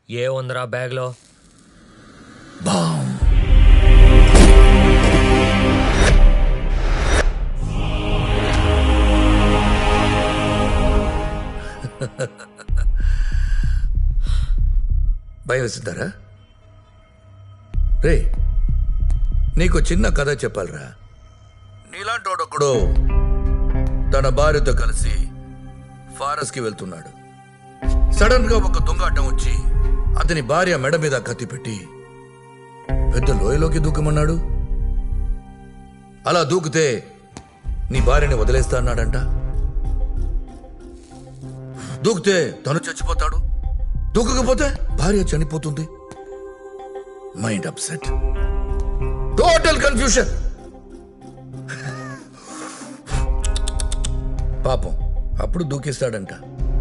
ఏ ఉందిరా బ్యాగ్లో భయం వేస్తుంటారా రే నీకు చిన్న కథ చెప్పాలరా నీలాంటోడొక్కడు తన భార్యతో కలిసి ఫారెస్ట్కి వెళ్తున్నాడు సడన్ గా ఒక దొంగ అడ్డం వచ్చి అతని భార్య మెడ మీద కత్తి పెట్టి పెద్ద లోయలోకి దూకమన్నాడు అలా దూకితే నీ భార్యని వదిలేస్తా అన్నాడంట దూకితే తను చచ్చిపోతాడు దూకకపోతే భార్య చనిపోతుంది మైండ్ అప్సెట్ టోటల్ కన్ఫ్యూషన్ పాపం అప్పుడు దూకిస్తాడంట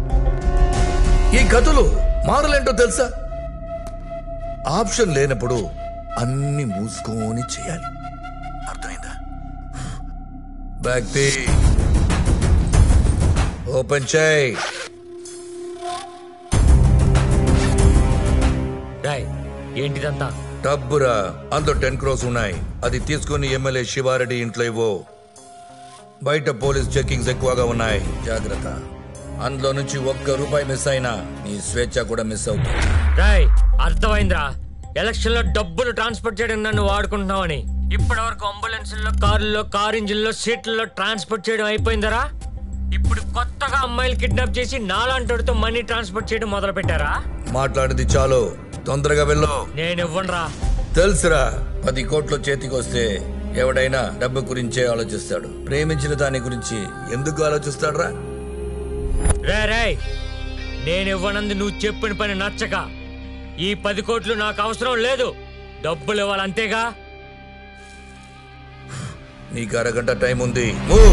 ఈ కథలు మారలేంటో తెలుసా ఆప్షన్ లేనప్పుడు అన్ని మూసుకొని చేయాలి అర్థమైందా భక్తి ఓపెన్ చేయి రాయ్ ఏంటిదంతా డబ్బురా అందులో టెన్ క్రోస్ ఉన్నాయి అది తీసుకుని ఎమ్మెల్యే శివారెడ్డి ఇంట్లో ఇవ్వు బయట పోలీస్ చెకింగ్స్ ఎక్కువగా ఉన్నాయి జాగ్రత్త అందులో నుంచి ఒక్క రూపాయి మిస్ అయినా నీ స్వేచ్ఛ కూడా మిస్ అవుతుంది రాయ్ అర్థమైందిరా ఎలక్షన్ లో డబ్బులు ట్రాన్స్పోర్ట్ చేయడం నన్ను వాడుకుంటున్నావని ఇప్పటి వరకు అంబులెన్స్లో కార్లలో కార్ ఇంజిన్లో సీట్లలో ట్రాన్స్పోర్ట్ చేయడం అయిపోయిందరా ఇప్పుడు కొత్తగా అమ్మాయిలు కిడ్నాప్ చేసి నాలాంటితో మనీ ట్రాన్స్పోర్ట్ చేయడం మొదలు పెట్టారా మాట్లాడింది చాలు తొందరగా వెళ్ళు నేను ఇవ్వనురా తెలుసురా పది కోట్లు చేతికి వస్తే ఎవడైనా డబ్బు గురించే ఆలోచిస్తాడు ప్రేమించిన దాని గురించి ఎందుకు ఆలోచిస్తాడ్రా రే రే నేను ఇవ్వనంది నువ్వు చెప్పిన పని నచ్చక ఈ పది కోట్లు నాకు అవసరం లేదు డబ్బులు ఇవ్వాలి అంతేగా నీకు అరగంట టైం ఉంది మూవ్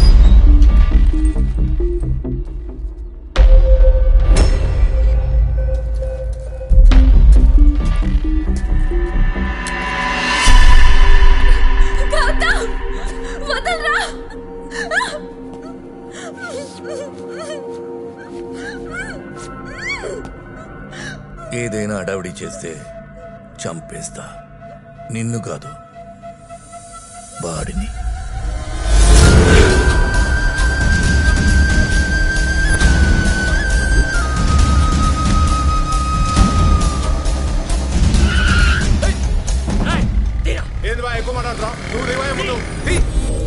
గౌతమ్ వదలరా ఏదైనా అడవిడి చేస్తే చంపేస్తా నిన్ను కాదు వాడిని రేయ్, తీరా. ఏంది బా ఎక్కువ మాట్లాడుతున్నావు నువ్వు దిగవా ముందు తీ.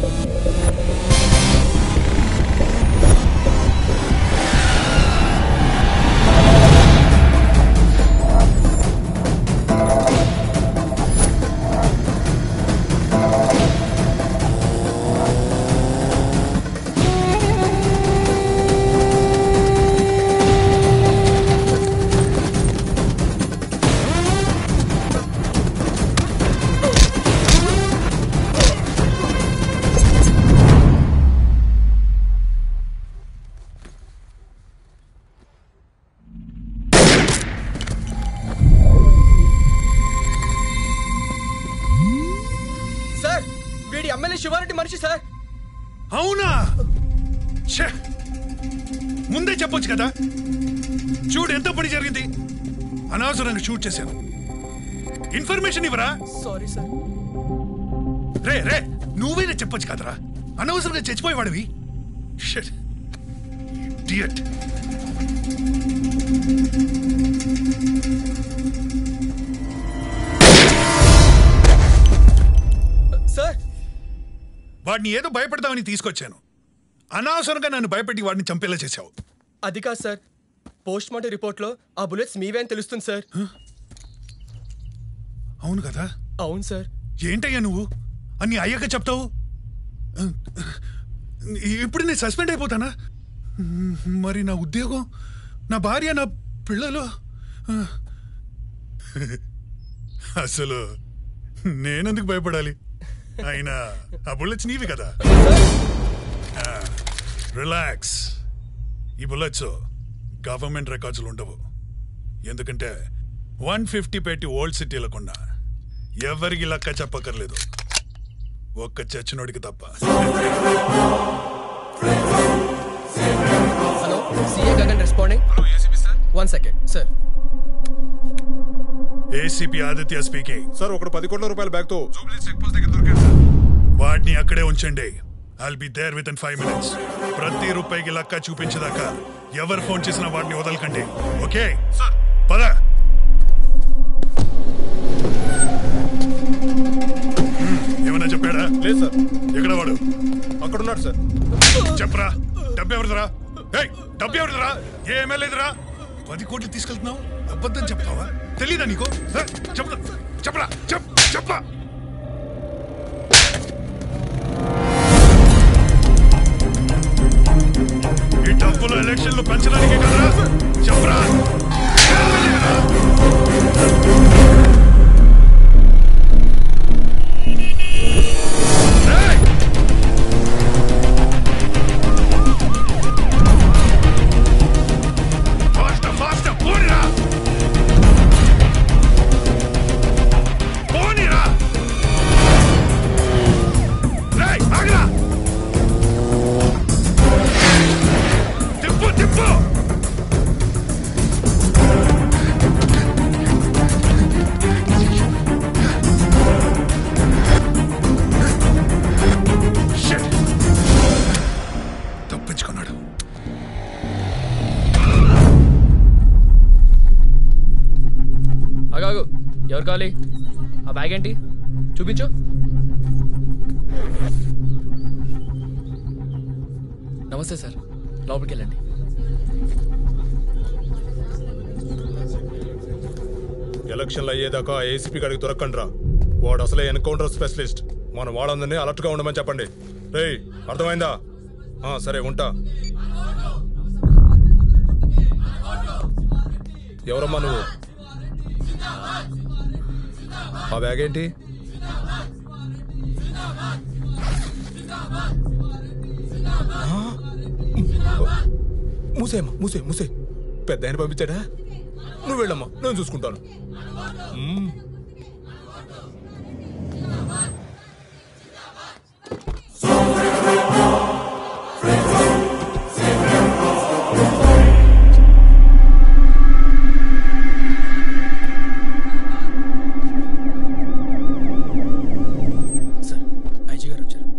సార్ వీడి ఎమ్మెల్యే శివారెడ్డి మనిషి సార్ అవునా ఛే! ముందే చెప్పొచ్చు కదా చూడు ఎంత పని జరిగింది అనవసరంగా షూట్ చేశాను ఇన్ఫర్మేషన్ ఇవ్వరా సారీ సార్ రే రే నువ్వేనా చెప్పొచ్చు కదరా అనవసరంగా చచ్చిపోయేవాడివి Shit. Idiot. సార్ వాడిని ఏదో భయపెడతామని తీసుకొచ్చాను అనవసరంగా నన్ను భయపెట్టి వాడిని చంపేలా చేశావు అది కాదు సార్ పోస్ట్ మార్టం రిపోర్ట్లో ఆ బుల్లెట్స్ మీవే అని తెలుస్తుంది సార్ అవును కదా అవును సార్ ఏంటయ్యా నువ్వు అన్ని అయ్యాక చెప్తావు ఇప్పుడు నేను సస్పెండ్ అయిపోతానా మరి నా ఉద్యోగం నా భార్య నా పిల్లలు అసలు నేనెందుకు భయపడాలి అయినా ఆ బుల్లెట్స్ నీవి కదా రిలాక్స్ ఈ బుల్లెట్స్ గవర్నమెంట్ రికార్డ్స్లో ఉండవు ఎందుకంటే వన్ ఫిఫ్టీ పెట్టి ఓల్డ్ సిటీలకున్నా ఎవరికి లక్క చెప్పక్కర్లేదు ఒక్క చచ్చినోడికి తప్ప hello CA Gagan responding one second sir ACP Aditya speaking sir ఒకటి పది కోట్ల రూపాయల బ్యాగ్ తో వాటిని అక్కడే ఉంచండి I'll be there within five minutes ప్రతి రూపాయికి లక్క చూపించదాకా ఎవరు ఫోన్ చేసినా వాటిని వదలకండి ఓకే సార్ పద హ్మ్, ఏమన్నా చెప్పాడా లేదు సార్ ఎక్కడ వాడు అక్కడ ఉన్నాడు సార్ చెప్పరా డబ్బు ఎవరిదిరా ఏయ్, డబ్బు ఎవరిదిరా ఏ ఎమ్మెల్యేదిరా పది కోట్లు తీసుకెళ్తున్నావు అబద్ధం చెప్తావా తెలీదా నీకు హ? చెప్పరా చెప్పరా చెప్ చెప్పరా ఈ డబ్బులు ఎలక్షన్లు పెంచడానికి కదరా చెప్పరా ఏ ఎమ్మెల్యేదిరా? ఏయ్! Faster, faster, పోనీరా పోనీరా రేయ్ ఆగరా తిప్పు తిప్పు Shit. తప్పించుకున్నాడు అగాగు ఎవరు కావాలి ఆ బ్యాగ్ ఏంటి చూపించు నమస్తే సార్ లోపలికి వెళ్ళండి ఎలక్షన్లు అయ్యేదాకా ఏసీపీ గారికి దొరకండి రా వాడు అసలే ఎన్కౌంటర్ స్పెషలిస్ట్ మన వాళ్ళందరినీ అలర్ట్ గా ఉండమని చెప్పండి రేయ్ అర్థమైందా ఆ, సరే ఉంటా ఎవరమ్మా నువ్వు ఆ బ్యాగ్ ఏంటి మూసేయమ్మా మూసే మూసే పెద్ద ఆయన పంపించాడా నువ్వు వెళ్ళమ్మా నేను చూసుకుంటాను మ్మ్. సార్ ఐజీ గారు వచ్చారు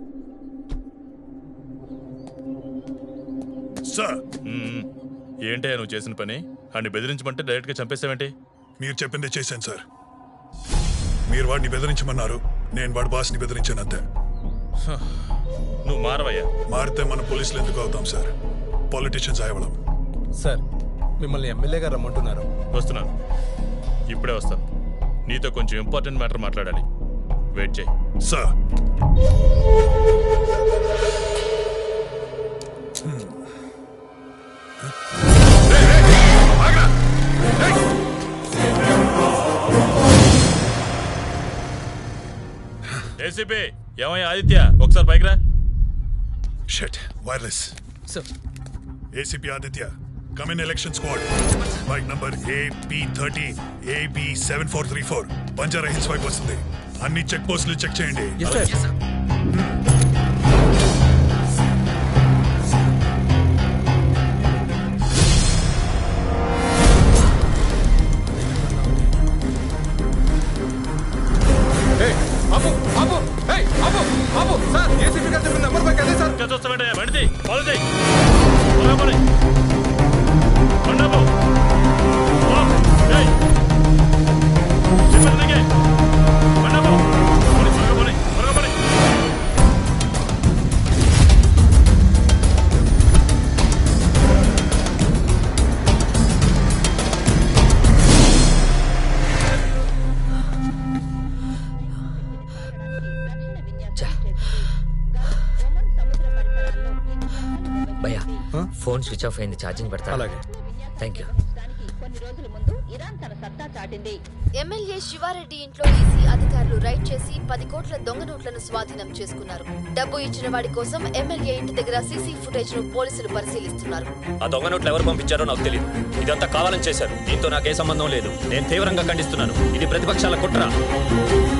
సార్ ఏంటే నువ్వు చేసిన పని అన్ని బెదిరించమంటే డైరెక్ట్ గా చంపేసావేంటి మీరు చెప్పిందే చేశాను సార్ మీరు వాడిని బెదిరించమన్నారు నేను వాడి బాస్ని బెదిరించాను అంతే నువ్వు మారవయ్యా మారితే మన పోలీసులు ఎందుకు అవుతాం సార్ పొలిటీషియన్స్ అయ్యవడం సార్ మిమ్మల్ని ఎమ్మెల్యే గారు రమ్మంటున్నారు వస్తున్నాను ఇప్పుడే వస్తాను నీతో కొంచెం ఇంపార్టెంట్ మ్యాటర్ మాట్లాడాలి వెయిట్ చేయి సార్ ఏసీపీ ఏమయ్యా ఆదిత్య ఒకసారి పైకి రా shut wireless sir ACP Aditya come in election squad bike number AP thirty AB seven four three four Banjara Hills వైపు వస్తుంది అన్ని చెక్ పోస్టులు చెక్ చేయండి ఏయ్, ఆపు, ఆపు, ఏయ్, ఆపు, ఆపు. సార్ ఏసీపీ గారు చెప్పిన నెంబర్ బైక్ అదే సార్ ఇంకా చూస్తామంటే బండి ఫాలో చేయి త్వరగా పోనీ. బండి ఆపు. పో. ఏయ్. చెప్పాను నీకే. బండి ఆపు. పోనీ, త్వరగా పోనీ, త్వరగా పోనీ. భయ్యా ఫోన్ స్విచ్ ఆఫ్ అయింది ఛార్జింగ్ పెడతా అలాగే. థ్యాంక్ యూ కొన్ని రోజుల ముందు ఇరాన్ తన సత్తా చాటింది ఎమ్మెల్యే శివారెడ్డి ఇంట్లో ఈసీ అధికారులు రైడ్ చేసి పది కోట్ల దొంగ నోట్లను స్వాధీనం చేసుకున్నారు డబ్బు ఇచ్చిన వాడి కోసం ఎమ్మెల్యే ఇంటి దగ్గర సీసీ ఫుటేజ్ ను పోలీసులు పరిశీలిస్తున్నారు ఆ దొంగ నోట్లు ఎవరు పంపించారో నాకు తెలియదు ఇదంతా కావాలని చేశారు దీంతో నాకే సంబంధం లేదు నేను తీవ్రంగా ఖండిస్తున్నాను ఇది ప్రతిపక్షాల కుట్ర